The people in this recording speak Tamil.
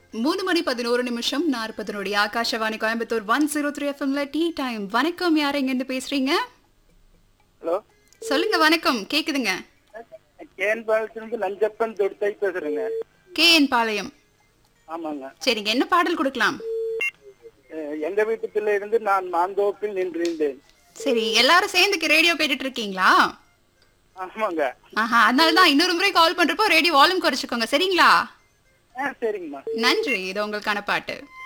மூணு மணி பதினோரு நிமிஷம் நாற்பது நொடி Akashvani Coimbatore one zero three எஃப்எம்ல டீ டைம் வணக்கம் யார் எங்கேருந்து பேசுறீங்க ஹலோ சொல்லுங்க வணக்கம் கேக்குதுங்க கேன் பாலத்திலிருந்து நஞ்சப்பன் தொடுத்தாய் பேசுறேங்க கே என் பாளையம் ஆமாங்க சரிங்க என்ன பாடல் கொடுக்கலாம் அஹ் எங்க வீட்டு பிள்ளை இருந்து நான் மாந்தோப்பில் நின்றிருந்தேன் சரி எல்லாரும் சேர்ந்துக்கு ரேடியோ கேட்டுட்டு இருக்கீங்களா ஆமாங்க ஆஹா அதனால தான் இன்னொரு முறை கால் பண்றப்போ ரேடியோ வால்யூம் குறைச்சிக்கோங்க சரிங்களா ஆ சரிங்கம்மா நன்றி இது உங்களுக்கான பாட்டு